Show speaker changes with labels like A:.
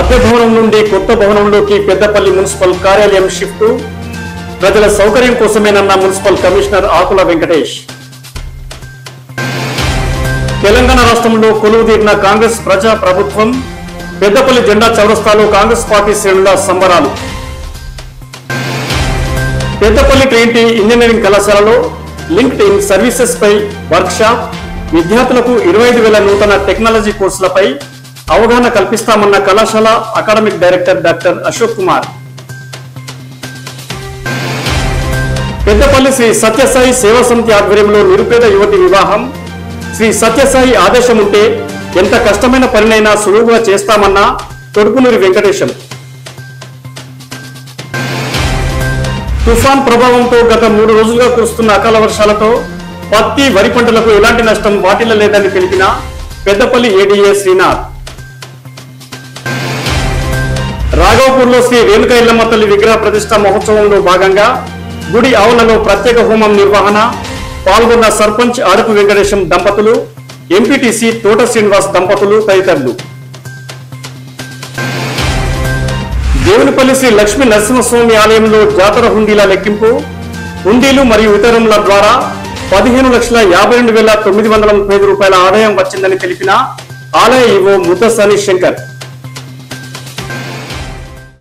A: అద్దె భవనం నుండి కొత్త భవనంలోకి పెద్దపల్లి మున్సిపల్ కార్యాలయం షిఫ్ట్ ప్రజల సౌకర్యం కోసమేనన్న మున్సిపల్ కమిషనర్ ఆకుల వెంకటేష్ తెలంగాణ రాష్ట్రంలో కొలువుదీరిన కాంగ్రెస్ ప్రజా ప్రభుత్వం పెద్దపల్లి జెండా చౌరస్తాలో కాంగ్రెస్ పార్టీ శ్రేణుల సంబరాలు పెద్దపల్లి ట్రైన్టీ ఇంజనీరింగ్ కళాశాలలో లింక్డ్ ఇన్ సర్వీసెస్ పై వర్క్ షాప్ విద్యార్థులకు ఇరవై ఐదు వేల నూతన టెక్నాలజీ కోర్సులపై అవగాహన కల్పిస్తామన్న కళాశాల academic director doctor Ashok Kumar Peddapalli Shri Sathya Sai Seva Samithi ఆధ్వర్యంలో నిరుపేద యువతి వివాహం శ్రీ సత్యసాయి ఆదేశం ఉంటే ఎంత కష్టమైన పనినైనా సులువుగా చేస్తామన్న తొడుపునూరి వెంకటేశం తుఫాన్ ప్రభావంతో గత మూడు రోజులుగా కురుస్తున్న అకాల వర్షాలతో పత్తి వరి పంటలకు ఎలాంటి నష్టం వాటిల్లలేదని తెలిపిన పెద్దపల్లి ఏడీఏ శ్రీనాథ్ రాఘవపూర్లో శ్రీ రేణుక ఇల్లమ్మ తల్లి విగ్రహ ప్రతిష్ట మహోత్సవంలో భాగంగా గుడి ఆవులలో ప్రత్యేక హోమం నిర్వహణ పాల్గొన్న సర్పంచ్ అడుపు వెంకటేశం దంపతులు ఎంపీటీసీ తోట శ్రీనివాస్ దంపతులు తదితరులు దేవునిపల్లి శ్రీ లక్ష్మీ నరసింహస్వామి ఆలయంలో జాతర హుండీల లెక్కింపు హుండీలు మరియు ఇతరముల ద్వారా పదిహేను లక్షల యాభై రెండు వేల తొమ్మిది వందల ముప్పై ఐదు రూపాయల ఆదాయం వచ్చిందని తెలిపిన ఆలయ ఈవో ముద్దసని శంకర్